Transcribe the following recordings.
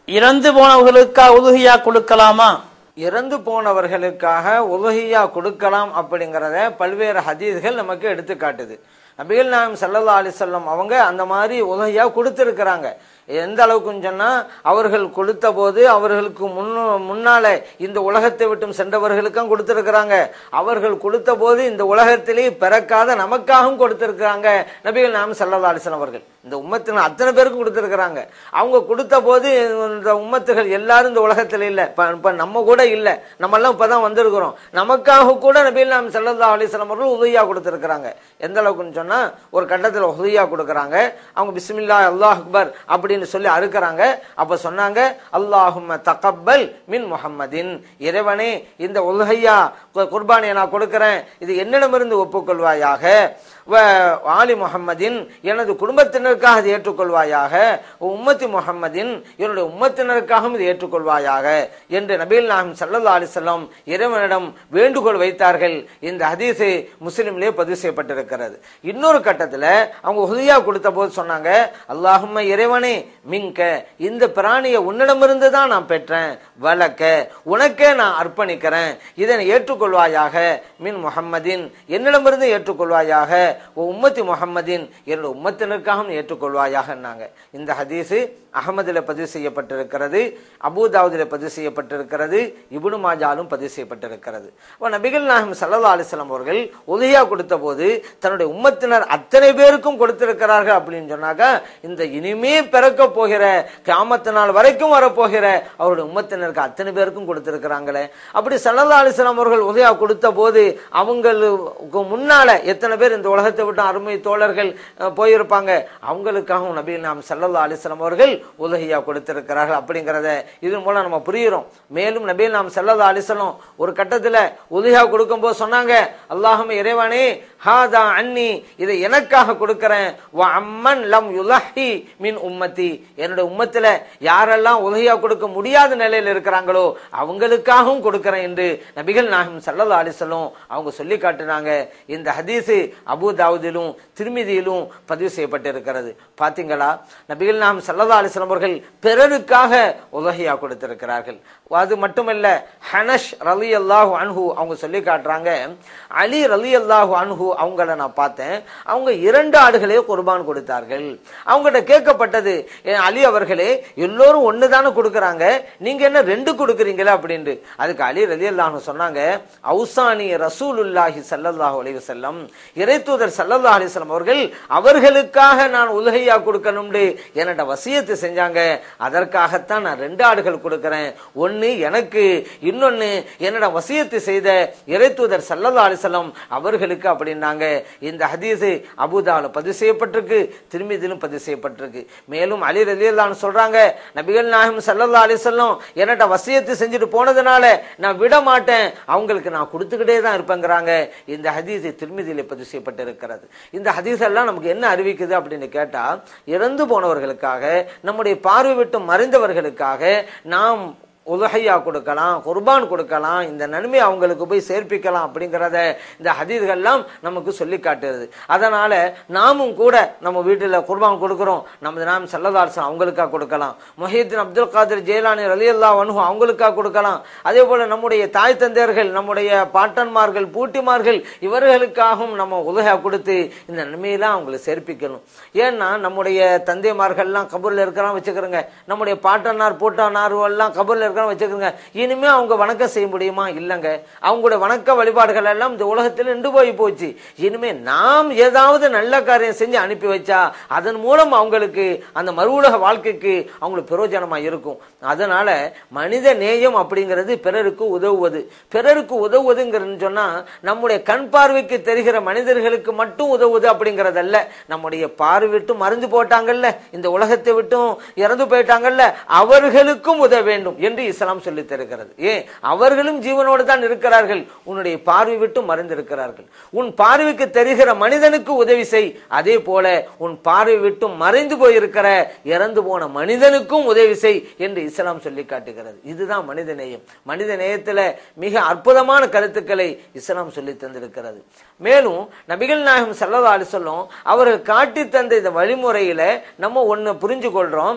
இறந்து போனவர்களுக்கா உதுகியா கொடுக்கலாமா இறந்து போனவர்களுக்காக உலகியா கொடுக்கலாம் அப்படிங்கறத பல்வேறு ஹதீஸ்கள் நமக்கு எடுத்து காட்டுது நபிகள் நாயம் சல்லல்லா அலிசல்லம் அவங்க அந்த மாதிரி உலகியா கொடுத்திருக்கிறாங்க எந்த அளவுக்குன்னு சொன்னா அவர்கள் கொடுத்த போது அவர்களுக்கு முன்னு முன்னால இந்த உலகத்தை விட்டும் சென்றவர்களுக்கும் கொடுத்திருக்கிறாங்க அவர்கள் கொடுத்த போது இந்த உலகத்திலே பிறக்காத நமக்காகவும் கொடுத்திருக்கிறாங்க நபிகள் நாயம் சல்லல்லா அலிஸ்லாம் அவர்கள் இந்த உம்மத்தின் அத்தனை பேருக்கும் கொடுத்திருக்கிறாங்க அவங்க கொடுத்த போது இந்த உம்மத்துகள் எல்லாரும் இந்த உலகத்துல இல்ல இப்ப இப்ப நம்ம கூட இல்ல நம்ம எல்லாம் இப்பதான் வந்திருக்கிறோம் நமக்காக கூட நபிகள் நாம் சல்லல்லா அலிஸ்லாம் அவர்கள் உதவியா கொடுத்திருக்கிறாங்க எந்த அளவுக்குன்னு சொன்னா ஒரு கட்டத்துல உதவியா கொடுக்கறாங்க அவங்க பிஸ்மில்லா அல்லாஹ் அக்பர் அப்படின்னு சொல்லி அறுக்கறாங்க அப்ப சொன்னாங்க அல்லாஹும்ம தகப்பல் மின் முஹம்மதின் இறைவனே இந்த உலகையா குர்பானியை நான் கொடுக்கிறேன் இது என்னிடமிருந்து ஒப்புக்கொள்வாயாக வ ஆலி முஹம்மதின் எனது குடும்பத்தினருக்காக இது ஏற்றுக்கொள்வாயாக உம்மத்தி முஹம்மதின் என்னுடைய உம்மத்தினருக்காகவும் இது ஏற்றுக்கொள்வாயாக என்று நபீல் நாகம் சல்லல்லா அலிசல்லாம் இறைவனிடம் வேண்டுகோள் வைத்தார்கள் இந்த ஹதீஸு முஸ்லிம்லேயே பதிவு செய்யப்பட்டிருக்கிறது இன்னொரு கட்டத்துல அவங்க உதவியா கொடுத்த போது சொன்னாங்க அல்லாஹும்ம இறைவனே மின்க இந்த பிராணியை உன்னிடமிருந்து தான் நான் பெற்றேன் வளக்க உனக்கே நான் அர்ப்பணிக்கிறேன் இதனை ஏற்றுக்கொள்வாயாக மின் முஹம்மதின் என்னிடமிருந்து ஏற்றுக்கொள்வாயாக உம்மத்தி முஹம்மதின் என்னுடைய உம்மத்தினருக்காகவும் ஏற்றுக்கொள்வாயாக இந்த ஹதீஸு அகமதுல பதிவு செய்யப்பட்டிருக்கிறது அபுதாவுதில பதிவு செய்யப்பட்டிருக்கிறது இபுனு மாஜாலும் பதிவு செய்யப்பட்டிருக்கிறது அப்ப நபிகள் நாயகம் சல்லா அலிஸ்லாம் அவர்கள் உதவியா கொடுத்த போது தன்னுடைய உம்மத்தினர் அத்தனை பேருக்கும் கொடுத்திருக்கிறார்கள் அப்படின்னு சொன்னாக்கா இந்த இனிமே பிறக்க போகிற கிராமத்து நாள் வரைக்கும் வரப்போகிற அவருடைய உம்மத்தினருக்கு அத்தனை பேருக்கும் கொடுத்திருக்கிறாங்களே அப்படி சல்லா அலிஸ்லாம் அவர்கள் உதவியா கொடுத்த போது அவங்களுக்கு முன்னால எத்தனை பேர் இந்த உலகத்தை விட்டு அருமை தோழர்கள் அஹ், போயிருப்பாங்க அவங்களுக்காகவும் நபி நாம் சல்லல்லா அலிஸ்லாம் அவர்கள் உதவியா கொடுத்திருக்கிறார்கள் அப்படிங்கறத இதன் மூலம் நம்ம புரியுறோம் மேலும் நபி நாம் சல்லல்லா அலிஸ்லாம் ஒரு கட்டத்துல உதவியா கொடுக்கும்போது சொன்னாங்க அல்லாஹும் இறைவனே ஹாதா அன்னி இதை எனக்காக கொடுக்கிறேன் வ அம்மன் லம் யுலஹி மின் உம்மத்தி என்னுடைய உம்மத்துல யாரெல்லாம் உதவியா கொடுக்க முடியாத நிலையில் இருக்கிறாங்களோ அவங்களுக்காகவும் கொடுக்கிறேன் என்று நபிகள் நாயகம் சல்லல்லா அலிசல்லம் அவங்க சொல்லி காட்டுனாங்க இந்த ஹதீஸு அபு தாவூதிலும் திருமிதியிலும் பதிவு செய்யப்பட்டிருக்கிறது பாத்தீங்களா நபிகள் நாயகம் சல்லல்லா அலிஸ்லாம் அவர்கள் பிறருக்காக உலகையா கொடுத்திருக்கிறார்கள் அது மட்டுமல்ல ஹனஷ் ரலி அல்லாஹு அன்ஹு அவங்க சொல்லி காட்டுறாங்க அலி ரலி அல்லாஹு அன்ஹு அவங்கள நான் பார்த்தேன் அவங்க இரண்டு ஆடுகளே குர்பான் கொடுத்தார்கள் அவங்ககிட்ட கேட்கப்பட்டது "ஏன் அலி அவர்களே எல்லோரும் ஒண்ணு தானே கொடுக்கறாங்க நீங்க என்ன ரெண்டு கொடுக்குறீங்களா அப்படின்ட்டு அதுக்கு அலி ரலி அல்லாஹு சொன்னாங்க அவுசானி ரசூலுல்லாஹி ஸல்லல்லாஹு அலைஹி வஸல்லம் இறைத்தூதர் ஸல்லல்லாஹு அலைஹி வஸல்லம் அவர்கள் அவர்களுக்காக நான் உலகையா கொடுக்கணும்னு என்னோட வசியத்து செஞ்சாங்க அதற்காகத்தான் நான் ரெண்டு ஆடுகள் கொடுக்கிறேன் ஒன்னு எனக்கு இன்னொன்னு என்னோட வசியத்து செய்த இறைத்தூதர் ஸல்லல்லாஹு அலைஹி வஸல்லம் அவர்களுக்கு அப்படின்னாங்க இந்த ஹதீஸ் அபூதால பதிவு செய்யப்பட்டிருக்கு திருமிதிலும் பதிவு செய்யப்பட்டிருக்கு மேலும் அலி ரலியல்லாஹு சொல்றாங்க நபிகள் நாயகம் ஸல்லல்லாஹு அலைஹி வஸல்லம் என்னட்ட வசியத்து செஞ்சுட்டு போனதுனால நான் விட மாட்டேன் அவங்களுக்கு நான் கொடுத்துக்கிட்டே தான் இருப்பேங்கிறாங்க இந்த ஹதீஸ் திருமிதியில பதிவு செய்யப்பட்டிருக்கிறது இந்த ஹதீஸ் எல்லாம் நமக்கு என்ன அறிவிக்குது அப்படின்னு கேட்டா இறந்து போனவர்களுக்காக நம்முடைய பார்வை விட்டு மறைந்தவர்களுக்காக நாம் உலகையா கொடுக்கலாம் குர்பான் கொடுக்கலாம் இந்த நன்மை அவங்களுக்கு போய் சேர்ப்பிக்கலாம் அப்படிங்கறத இந்த ஹதீதுகள்லாம் நமக்கு சொல்லி காட்டுறது அதனால நாமும் கூட நம்ம வீட்டுல குர்பான் கொடுக்கிறோம் நமது நாம் சல்லதாசன் அவங்களுக்கா கொடுக்கலாம் மொஹீத்தின் அப்துல் காதிர் ஜெயலானி ரலியல்லா வன்ஹு அவங்களுக்கா கொடுக்கலாம் அதே போல நம்முடைய தாய் தந்தையர்கள் நம்முடைய பாட்டன்மார்கள் பூட்டிமார்கள் இவர்களுக்காகவும் நம்ம உலகா கொடுத்து இந்த நன்மையெல்லாம் அவங்களுக்கு சேர்ப்பிக்கணும் ஏன்னா நம்முடைய தந்தைமார்கள்லாம் கபூர்ல இருக்கிறான் வச்சுக்கிறோங்க நம்முடைய பாட்டனார் பூட்டானார் எல்லாம் கபூர்ல இருக்கிறான் வச்சுக்கிறோங்க இனிமே அவங்க வணக்கம் செய்ய முடியுமா இல்லங்க அவங்களுடைய வணக்க வழிபாடுகள் எல்லாம் இந்த உலகத்தில் நின்று போய் போச்சு இனிமே நாம் ஏதாவது நல்ல காரியம் செஞ்சு அனுப்பி வச்சா அதன் மூலம் அவங்களுக்கு அந்த மறு உலக வாழ்க்கைக்கு அவங்களுக்கு பிரயோஜனமா இருக்கும் அதனால மனித நேயம் அப்படிங்கிறது பிறருக்கு உதவுவது பிறருக்கு உதவுவதுங்கிறது சொன்னா நம்முடைய கண் பார்வைக்கு தெரிகிற மனிதர்களுக்கு மட்டும் உதவுவது அப்படிங்கறதல்ல நம்முடைய பார்வை விட்டு மறைஞ்சு போட்டாங்கல்ல இந்த உலகத்தை விட்டும் இறந்து போயிட்டாங்கல்ல அவர்களுக்கும் உதவ வேண்டும் என்று இஸ்லாம் சொல்லி தருகிறது ஏன் அவர்களும் ஜீவனோடு தான் இருக்கிறார்கள் உன்னுடைய பார்வை விட்டு மறைந்திருக்கிறார்கள் உன் பார்வைக்கு தெரிகிற மனிதனுக்கு உதவி செய் அதே போல உன் பார்வை விட்டு மறைந்து போயிருக்கிற இறந்து போன மனிதனுக்கும் உதவி செய் என்று இஸ்லாம் சொல்லி காட்டுகிறது இதுதான் மனித நேயம் மனித நேயத்துல மிக அற்புதமான கருத்துக்களை இஸ்லாம் சொல்லி தந்திருக்கிறது மேலும் நபிகள் நாயகம் சல்லா அலி சொல்லும் அவர்கள் காட்டி தந்த இந்த வழிமுறையில நம்ம ஒண்ணு புரிஞ்சு கொள்றோம்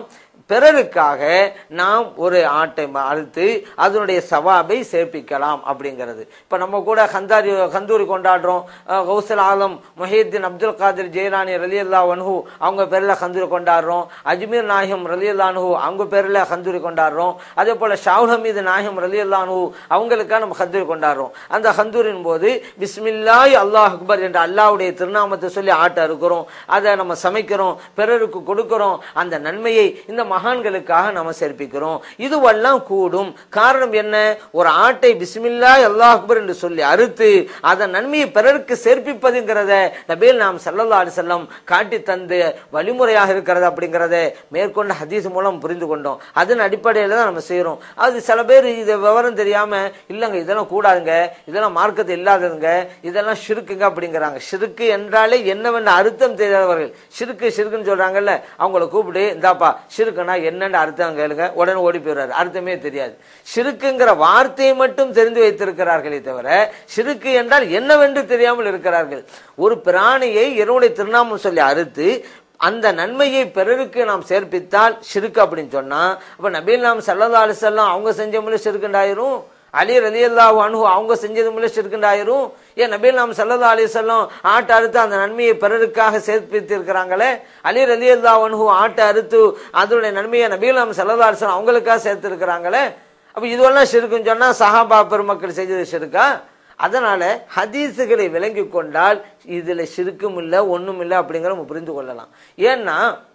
பிறருக்காக நாம் ஒரு ஆட்டை ம- அறுத்து அதனுடைய சவாபை சேர்ப்பிக்கலாம் அப்படிங்கிறது இப்ப நம்ம கூட கந்தாரி கந்தூரி கொண்டாடுறோம் அஹ், கௌசல் ஆலம் மொஹீத்தீன் அப்துல் காதிர் ஜெயலானி ரலியல்லா வன்ஹு அவங்க பேர்ல கந்தூரி கொண்டாடுறோம் அஜ்மீர் நாயகம் ரலியல்லானு அவங்க பேர்ல கந்தூரி கொண்டாடுறோம் அதே போல ஷாவுல் ஹமீது நாயகம் ரலியல்லானு அவங்களுக்காக நம்ம கந்தூரி கொண்டாடுறோம் அந்த கந்தூரின் போது பிஸ்மில்லாய் அல்லாஹ் அக்பர் என்ற அல்லாஹ்வுடைய திருநாமத்தை சொல்லி ஆட்டை அறுக்கிறோம் அதை நம்ம சமைக்கிறோம் பிறருக்கு கொடுக்கிறோம் அந்த நன்மையை இந்த மகான்களுக்காக நம்ம சேர்ப்பிக்கிறோம் இதுவெல்லாம் கூடும் காரணம் என்ன ஒரு ஆட்டை பிஸ்மில்லாய் அல்லாஹ் அக்பர் என்று சொல்லி அறுத்து அதன் நன்மையை பிறருக்கு சேர்ப்பிப்பதுங்கிறத நபேல் நாம் சல்லல்லா அலி செல்லம் காட்டி தந்து வழிமுறையாக இருக்கிறது அப்படிங்கிறத மேற்கொண்ட ஹதீஸ் மூலம் புரிந்து கொண்டோம் அதன் அடிப்படையில தான் நம்ம செய்யறோம் அது சில பேர் இது விவரம் தெரியாம இல்லங்க இதெல்லாம் கூடாதுங்க இதெல்லாம் மார்க்கத்து இல்லாததுங்க இதெல்லாம் ஷிருக்குங்க அப்படிங்கிறாங்க ஷிருக்கு என்றாலே என்னவென்று அர்த்தம் தெரியாதவர்கள் ஷிருக்கு ஷிருக்குன்னு சொல்றாங்கல்ல அவங்கள கூப்பிட்டு இந்தாப்பா ஷிருக்குன்னா என்னன்னு அர்த்தம் கேளுங்க உடனே ஓடி போயிடுறாரு அர்த்தமே தெரியாது ஷிருக்குங்கிற வார்த்தையை மட்டும் தெரிந்து வைத்திருக்கிறார்களே தவிர ஷிருக்கு என்றால் என்னவென்று தெரியாமல் இருக்கிறார்கள் ஒரு பிராணியை என்னுடைய திருநாமம் சொல்லி அறுத்து அந்த நன்மையை பிறருக்கு நாம் சேர்ப்பித்தால் ஷிருக்கு அப்படின்னு சொன்னா அப்ப நபீல் நாம் சல்லா அலிசல்லாம் அவங்க செஞ்ச முறை ஷிருக்குண்டாயிரும் அலி ரலி அல்லாஹ் அனுகு அவங்க செஞ்சது முறை ஷிருக்குண்டாயிரும் ஏன் நபீல் நாம் சல்லா அலிசல்லாம் ஆட்டை அறுத்து அந்த நன்மையை பிறருக்காக சேர்ப்பித்து இருக்கிறாங்களே அலி ரலி அல்லாஹ் அனுகு ஆட்டை அறுத்து அதனுடைய நன்மையை நபீல் நாம் சல்லா அலிசல்லாம் அவங்களுக்காக சேர்த்து இருக்கிறாங்களே அப்ப இதுவெல்லாம் ஷிருக்குன்னு சொன்னா சஹாபா பெருமக்கள் செஞ்சது ஷிருக்கா அதனால ஹதீஸுகளை விளங்கி கொண்டால் இதுல சிறுக்கும் இல்லை ஒண்ணும் இல்லை அப்படிங்கிற நம்ம புரிந்து கொள்ளலாம் ஏன்னா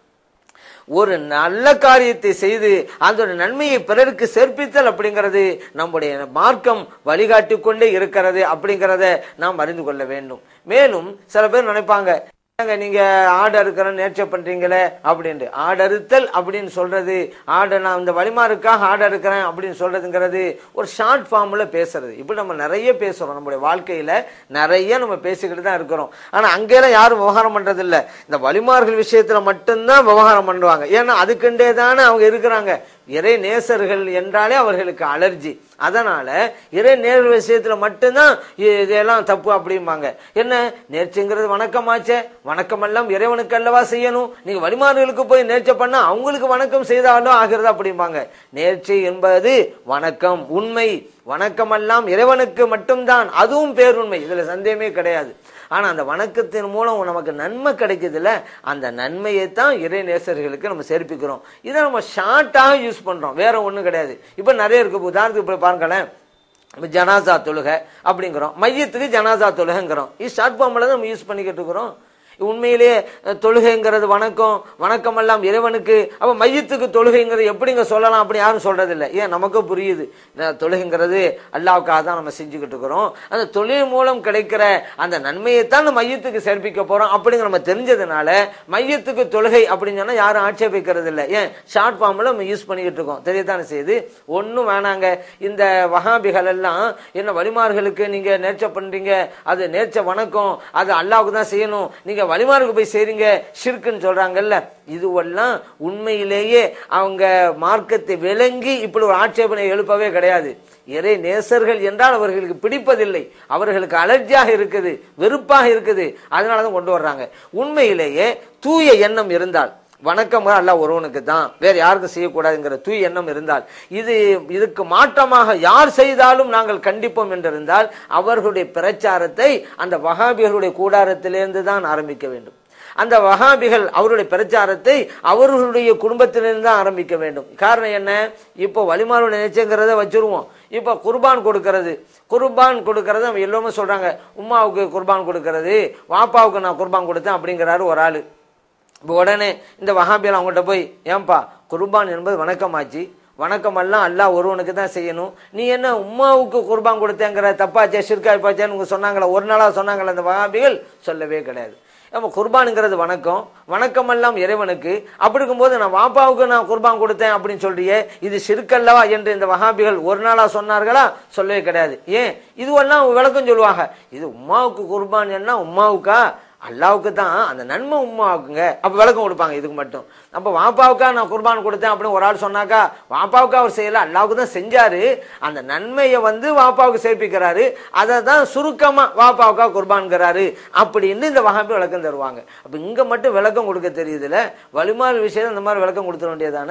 ஒரு நல்ல காரியத்தை செய்து அதோட நன்மையை பிறருக்கு சேர்ப்பித்தல் அப்படிங்கிறது நம்முடைய மார்க்கம் வழிகாட்டி கொண்டே இருக்கிறது அப்படிங்கிறத நாம் அறிந்து கொள்ள வேண்டும் மேலும் சில பேர் நினைப்பாங்க "ஏங்க, நீங்க ஆடு அறுக்கிறேன் நேர்ச்சை பண்றீங்களே அப்படின்ட்டு ஆடு அறுத்தல் அப்படின்னு சொல்றது ஆடு நான் இந்த வழிமாருக்காக ஆடு அறுக்கிறேன் அப்படின்னு சொல்றதுங்கிறது ஒரு ஷார்ட் ஃபார்ம்ல பேசுறது இப்படி நம்ம நிறைய பேசுறோம் நம்முடைய வாழ்க்கையில நிறைய நம்ம பேசிக்கிட்டு தான் இருக்கிறோம் ஆனா அங்கெல்லாம் யாரும் விவகாரம் பண்றது இல்ல இந்த வழிமார்கள் விஷயத்துல மட்டும்தான் விவகாரம் பண்ணுவாங்க ஏன்னா அதுக்குண்டே தானே அவங்க இருக்கிறாங்க இறை நேசர்கள் என்றாலே அவர்களுக்கு அலர்ஜி அதனால இறை நேர் விஷயத்துல மட்டும்தான் இ- இதெல்லாம் தப்பு அப்படிம்பாங்க என்ன நேர்ச்சிங்கிறது வணக்கமாச்சே வணக்கமெல்லாம் இறைவனுக்கு அல்லவா செய்யணும் நீங்க வழிமாறுகளுக்கு போய் நேர்ச்சை பண்ணா அவங்களுக்கு வணக்கம் செய்தாலும் ஆகிறது அப்படிம்பாங்க நேர்ச்சி என்பது வணக்கம் உண்மை வணக்கமெல்லாம் இறைவனுக்கு மட்டும்தான் அதுவும் பேருண்மை இதுல சந்தேகமே கிடையாது ஆனா அந்த வணக்கத்தின் மூலம் நமக்கு நன்மை கிடைக்குதுல்ல அந்த நன்மையை தான் இறை நேசர்களுக்கு நம்ம சேர்ப்பிக்கிறோம் இதை நம்ம ஷார்ட்டாக யூஸ் பண்றோம் வேற ஒண்ணும் கிடையாது இப்ப நிறைய இருக்கு இப்ப உதாரணத்துக்கு இப்ப பாருங்களேன் இப்ப ஜனாசா தொழுகை அப்படிங்கிறோம் மையத்துக்கு ஜனாசா தொழுகைங்கிறோம் இது ஷார்ட் ஃபார்ம்ல தான் நம்ம யூஸ் பண்ணிக்கிட்டு இருக்கிறோம் உண்மையிலேயே அஹ், தொழுகைங்கிறது வணக்கம் வணக்கம் எல்லாம் இறைவனுக்கு அப்ப மையத்துக்கு தொழுகைங்கிறது எப்படிங்க சொல்லலாம் அப்படி யாரும் சொல்றது இல்ல ஏன் நமக்கு புரியுது அஹ், தொழுகைங்கிறது அல்லாவுக்காக தான் நம்ம செஞ்சுக்கிட்டு இருக்கிறோம் அந்த தொழில் மூலம் கிடைக்கிற அந்த நன்மையை தான் நம்ம மையத்துக்கு சேர்ப்பிக்க போறோம் அப்படிங்கிற நம்ம தெரிஞ்சதுனால மையத்துக்கு தொழுகை அப்படின்னு சொன்னா யாரும் ஆட்சேபிக்கிறது இல்ல ஏன் ஷார்ட் ஃபார்ம்ல நம்ம யூஸ் பண்ணிக்கிட்டு இருக்கோம் தெரியத்தானே செய்யுது ஒண்ணும் வேணாங்க இந்த வகாபிகள் எல்லாம் என்ன வழிமார்களுக்கு நீங்க நேர்ச்சை பண்றீங்க அது நேர்ச்சை வணக்கம் அது அல்லாவுக்கு தான் செய்யணும் நீங்க வழிமாருக்கு போய் செய்றீங்க ஷிர்க்குன்னு சொல்றாங்கல்ல இதுவெல்லாம் உண்மையிலேயே அவங்க மார்க்கத்தை விளங்கி இப்படி ஒரு ஆட்சேபனை எழுப்பவே கிடையாது இறை நேசர்கள் என்றால் அவர்களுக்கு பிடிப்பதில்லை அவர்களுக்கு அலர்ஜியாக இருக்குது வெறுப்பாக இருக்குது அதனாலதான் கொண்டு வர்றாங்க உண்மையிலேயே தூய எண்ணம் இருந்தால் வணக்கம் அல்லாஹ் ஒருவனுக்கு தான் வேற யாருக்கும் செய்யக்கூடாதுங்கிற தூய எண்ணம் இருந்தால் இது இதுக்கு மாற்றமாக யார் செய்தாலும் நாங்கள் கண்டிப்போம் என்றிருந்தால் அவர்களுடைய பிரச்சாரத்தை அந்த வகாபிகளுடைய கூடாரத்திலிருந்து தான் ஆரம்பிக்க வேண்டும் அந்த வகாபிகள் அவருடைய பிரச்சாரத்தை அவர்களுடைய குடும்பத்திலிருந்து தான் ஆரம்பிக்க வேண்டும் காரணம் என்ன இப்போ வழிமாறு நினைச்சுங்கிறத வச்சிருவோம் இப்போ குர்பான் கொடுக்கிறது குர்பான் கொடுக்கறது நம்ம எல்லாமே சொல்றாங்க உம்மாவுக்கு குர்பான் கொடுக்கறது வாப்பாவுக்கு நான் குர்பான் கொடுத்தேன் அப்படிங்கிறாரு ஒரு ஆளு இப்போ உடனே இந்த வஹாபியல் அவங்ககிட்ட போய் ஏன்பா குர்பான் என்பது வணக்கமாச்சு வணக்கம் எல்லாம் அல்லாஹ் ஒருவனுக்கு தான் செய்யணும் நீ என்ன உம்மாவுக்கு குர்பான் கொடுத்தேங்கிற தப்பாச்சே ஷிர்காய் பாச்சேன்னு உங்க சொன்னாங்களா ஒரு நாளா சொன்னாங்களா அந்த வஹாபிகள் சொல்லவே கிடையாது நம்ம குர்பானுங்கிறது வணக்கம் வணக்கம் எல்லாம் இறைவனுக்கு அப்படி இருக்கும்போது நான் வாப்பாவுக்கு நான் குர்பான் கொடுத்தேன் அப்படின்னு சொல்றியே இது ஷிர்கல்லவா என்று இந்த வஹாபிகள் ஒரு நாளா சொன்னார்களா சொல்லவே கிடையாது ஏன் இதுவெல்லாம் விளக்கம் சொல்லுவாங்க இது உம்மாவுக்கு குர்பான் என்ன உம்மாவுக்கா அல்லாவுக்கு தான் அந்த நன்மை உம்மாவுக்குங்க அப்ப விளக்கம் கொடுப்பாங்க இதுக்கு மட்டும் அப்ப வாப்பாவுக்கா நான் குர்பான் கொடுத்தேன் அப்படின்னு ஒரு ஆள் சொன்னாக்கா வாப்பாவுக்கு அவர் செய்யல அல்லாவுக்கு தான் செஞ்சாரு அந்த நன்மையை வந்து வாப்பாவுக்கு சேர்ப்பிக்கிறாரு அதை தான் சுருக்கமா வாப்பாவுக்கா குர்பான்கிறாரு அப்படின்னு இந்த வகாபி விளக்கம் தருவாங்க அப்ப இங்க மட்டும் விளக்கம் கொடுக்க தெரியுதுல வலிமாறு விஷயம் இந்த மாதிரி விளக்கம் கொடுத்துட வேண்டியதானே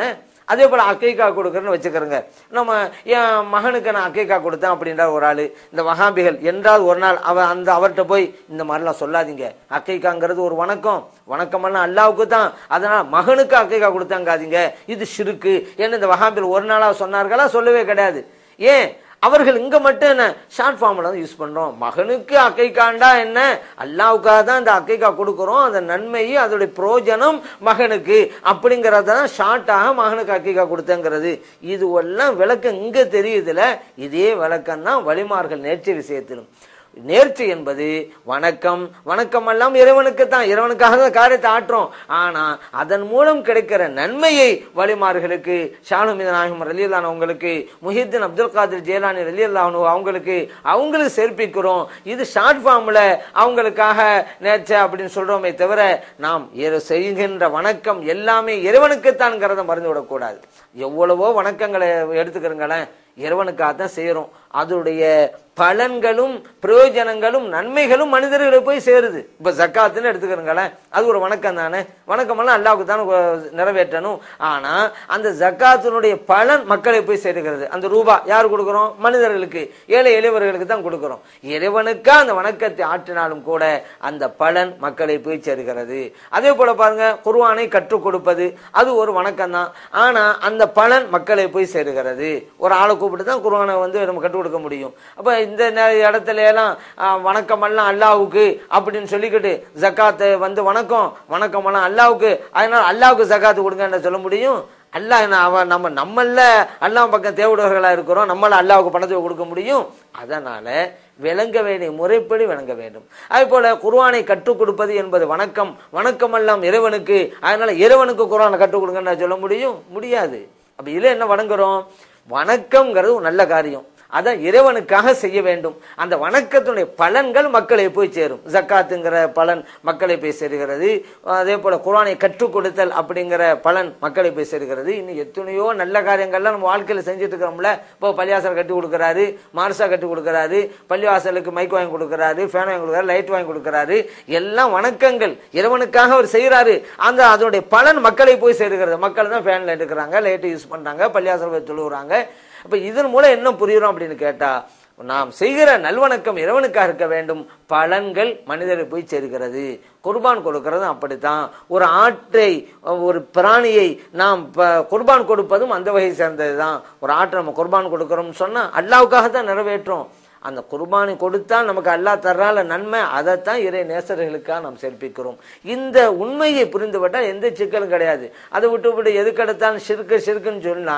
அதே போல அக்கைக்கா கொடுக்கறன்னு வச்சுக்கிறோங்க நம்ம என் மகனுக்கு நான் அக்கைக்கா கொடுத்தேன் அப்படின்றார் ஒரு ஆளு இந்த வகாபிகள் என்றால் ஒரு நாள் அவன் அந்த அவர்கிட்ட போய் இந்த மாதிரிலாம் சொல்லாதீங்க அக்கைக்காங்கிறது ஒரு வணக்கம் வணக்கமெல்லாம் அல்லாவுக்கு தான் அதனால மகனுக்கு அக்கைக்கா கொடுத்தாங்காதீங்க இது ஷிருக்கு ஏன்னு இந்த வகாபிகள் ஒரு நாளா சொன்னார்களா சொல்லவே கிடையாது ஏன் அவர்கள் இங்க மட்டும் என்ன ஷார்ட் ஃபார்ம்ல தான் யூஸ் பண்றோம் மகனுக்கு அக்கைக்காண்டா என்ன அல்லாவுக்காக தான் இந்த அக்கைக்கா கொடுக்கிறோம் அந்த நன்மையும் அதோடைய பிரயோஜனம் மகனுக்கு அப்படிங்கறத தான் ஷார்ட்டாக மகனுக்கு அக்கைக்கா கொடுத்தங்கிறது இது எல்லாம் விளக்கம் இங்க தெரியுதுல இதே விளக்கம் தான் வழிமார்கள் நேர்ச்சி விஷயத்திலும் நேர்ச்சி என்பது வணக்கம் வணக்கம் எல்லாம் இறைவனுக்கு தான் இறைவனுக்காக தான் காரியத்தை ஆற்றுறோம் ஆனா அதன் மூலம் கிடைக்கிற நன்மையை வழிமார்களுக்கு ஷானுமித நாயகம் ரலியல்லான் அவங்களுக்கு முஹித்தின் அப்துல் காதிர் ஜேலானி ரலியல்லானு அவங்களுக்கு அவங்களுக்கு சேர்ப்பிக்கிறோம் இது ஷார்ட் ஃபார்ம்ல அவங்களுக்காக நேர்ச்சை அப்படின்னு சொல்றோமே தவிர நாம் இறை- செய்கின்ற வணக்கம் எல்லாமே இறைவனுக்குத்தான்ங்கிறத மறந்து விடக்கூடாது எவ்வளவோ வணக்கங்களை எடுத்துக்கிறங்களேன் இறைவனுக்காக தான் செய்யறோம் அதனுடைய பலன்களும் பிரயோஜனங்களும் நன்மைகளும் மனிதர்களுக்கு போய் சேருது இப்ப ஜக்காத்துன்னு எடுத்துக்கிறங்களேன் அது ஒரு வணக்கம் தானே வணக்கமெல்லாம் அல்லாவுக்கு தானே நிறைவேற்றணும் ஆனா அந்த ஜக்காத்தினுடைய பலன் மக்களை போய் சேருகிறது அந்த ரூபா யார் கொடுக்கிறோம் மனிதர்களுக்கு ஏழை எளியவர்களுக்கு தான் கொடுக்கிறோம் இறைவனுக்கா அந்த வணக்கத்தை ஆற்றினாலும் கூட அந்த பலன் மக்களை போய் சேருகிறது அதே போல பாருங்க குர்ஆனை கற்றுக் கொடுப்பது அது ஒரு வணக்கம் தான் ஆனா அந்த பலன் மக்களை போய் சேருகிறது ஒரு ஆளை கூப்பிட்டு தான் குர்ஆனை வந்து நம்ம கற்றுக் கொடுக்க முடியும் அப்ப இந்த நே- இடத்துல எல்லாம் ஆ, வணக்கம் எல்லாம் அல்லாவுக்கு அப்படின்னு சொல்லிக்கிட்டு ஜக்காத்து வந்து வணக்கம் வணக்கம் எல்லாம் அல்லாவுக்கு அதனால அல்லாவுக்கு ஜக்காத்து கொடுங்கன்னு சொல்ல முடியும் அல்லாஹ் என்ன அவன் நம்ம நம்மள அல்லாஹ் பக்கம் தேவையுடையவர்களா இருக்கிறோம் நம்மள அல்லாவுக்கு பணத்தை கொடுக்க முடியும் அதனால விளங்க வேண்டிய முறைப்படி விளங்க வேண்டும் அதே போல குர்ஆனை கற்றுக் கொடுப்பது என்பது வணக்கம் வணக்கம் எல்லாம் இறைவனுக்கு அதனால இறைவனுக்கு குர்ஆனை கற்றுக் கொடுங்கன்னு சொல்ல முடியும் முடியாது அப்ப இதுல என்ன வணங்குறோம் வணக்கம்ங்கிறது ஒரு நல்ல காரியம் அதான் இறைவனுக்காக செய்ய வேண்டும் அந்த வணக்கத்தினுடைய பலன்கள் மக்களை போய் சேரும் ஜக்காத்துங்கிற பலன் மக்களை போய் சேருகிறது அதே போல குர்ஆனை கற்றுக் கொடுத்தல் அப்படிங்கிற பலன் மக்களை போய் சேருகிறது இன்னும் எத்தனையோ நல்ல காரியங்கள்லாம் நம்ம வாழ்க்கையில செஞ்சுட்டு இருக்கிறோம்ல இப்போ பள்ளிவாசல் கட்டி கொடுக்கறாரு மார்சா கட்டி கொடுக்கறாரு பள்ளிவாசலுக்கு மைக் வாங்கி கொடுக்கறாரு ஃபேன் வாங்கி கொடுக்கறாரு லைட் வாங்கி கொடுக்கறாரு எல்லாம் வணக்கங்கள் இறைவனுக்காக அவர் செய்யறாரு அந்த அதனுடைய பலன் மக்களை போய் சேருகிறது மக்கள் தான் ஃபேன்ல எடுக்கிறாங்க லைட் யூஸ் பண்றாங்க பள்ளிவாசல் போய் தொழுகிறாங்க அப்ப இதன் மூலம் என்ன புரியுறோம் அப்படின்னு கேட்டா நாம் செய்கிற நல்வணக்கம் இறைவனுக்காக இருக்க வேண்டும் பலன்கள் மனிதரை போய் சேர்க்கிறது குர்பான் கொடுக்கறதும் அப்படித்தான் ஒரு ஆற்றை ஒரு பிராணியை நாம் ப- குர்பான் கொடுப்பதும் அந்த வகை சேர்ந்ததுதான் ஒரு ஆட்டை நம்ம குர்பான் கொடுக்கறோம்னு சொன்னா அல்லாவுக்காக தான் நிறைவேற்றோம் அந்த குர்பானை கொடுத்தால் நமக்கு அல்லாஹ் தர்றால நன்மை அதைத்தான் இறை நேசர்களுக்காக நாம் சேர்ப்பிக்கிறோம் இந்த உண்மையை புரிந்துவிட்டால் எந்த சிக்கலும் கிடையாது அதை விட்டு விட்டு எதுக்கு எடுத்தாலும் சிறுக்கு சிறுக்குன்னு சொன்னா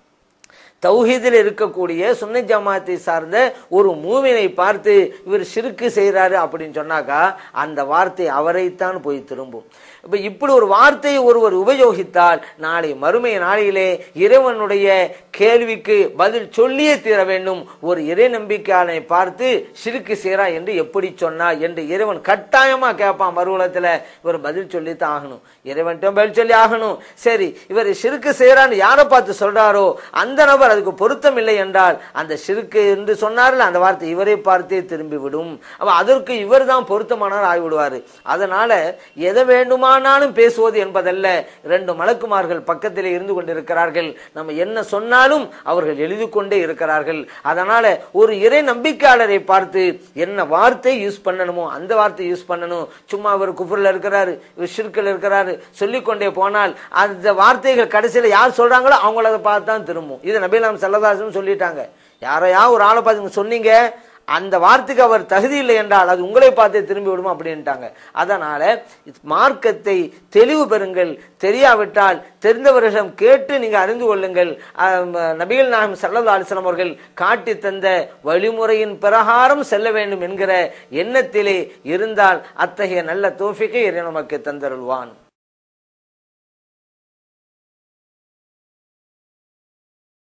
தௌஹீதில் இருக்கக்கூடிய சுன்னை ஜமாத்தை சார்ந்த ஒரு மூவினை பார்த்து இவர் சிறுக்கு செய்றாரு அப்படின்னு சொன்னாக்கா அந்த வார்த்தை அவரைத்தான் போய் திரும்பும் இப்ப இப்படி ஒரு வார்த்தையை ஒருவர் உபயோகித்தால் நாளை மறுமை நாளையிலே இறைவனுடைய கேள்விக்கு பதில் சொல்லியே தீர வேண்டும் ஒரு இறை நம்பிக்கையாளனை பார்த்து சிறுக்கு செய்றா என்று எப்படி சொன்னா என்று இறைவன் கட்டாயமா கேட்பான் மறுவலத்துல இவர் பதில் சொல்லித்தான் ஆகணும் இறைவன்கிட்ட பதில் சொல்லி ஆகணும் சரி இவர் சிறுக்கு செய்யறான்னு யாரை பார்த்து சொல்றாரோ அந்த நபர் அதுக்கு பொருத்தம் இல்லை என்றால் அந்த சிறுக்கு என்று சொன்னார்ல அந்த வார்த்தை இவரை பார்த்தே திரும்பி விடும் அப்ப அதற்கு இவர் தான் பொருத்தமானவர் ஆகிவிடுவாரு அதனால எதை வேண்டுமானாலும் பேசுவது என்பதல்ல ரெண்டு மலக்குமார்கள் பக்கத்திலே இருந்து கொண்டிருக்கிறார்கள் நம்ம என்ன சொன்னாலும் அவர்கள் எழுதி கொண்டே இருக்கிறார்கள் அதனால ஒரு இறை நம்பிக்கையாளரை பார்த்து என்ன வார்த்தை யூஸ் பண்ணணுமோ அந்த வார்த்தை யூஸ் பண்ணணும் சும்மா அவர் குஃபுர்ல இருக்கிறாரு இவர் ஷிர்கில் இருக்கிறாரு சொல்லிக்கொண்டே போனால் அந்த வார்த்தைகள் கடைசியில யார் சொல்றாங்களோ அவங்கள அதை பார்த்து தான் திரும்பும் இது நபீலாம் சல்லதாசன் சொல்லிட்டாங்க யாரையா ஒரு ஆளை பார்த்து நீங்க சொன்னீங்க அந்த வார்த்தைக்கு அவர் தகுதி இல்லை என்றால் அது உங்களை பார்த்தே திரும்பி விடும் அப்படின்ட்டாங்க அதனால மார்க்கத்தை தெளிவு பெறுங்கள் தெரியாவிட்டால் தெரிந்தவர்களிடம் கேட்டு நீங்க அறிந்து கொள்ளுங்கள் ஆம், நபிகள் நாயம் சல்லல்லா அலிஸ்லாம் அவர்கள் காட்டி தந்த வழிமுறையின் பிரகாரம் செல்ல வேண்டும் என்கிற எண்ணத்திலே இருந்தால் அத்தகைய நல்ல தோஃபிக்கை இறை நமக்கு தந்தருள்வான்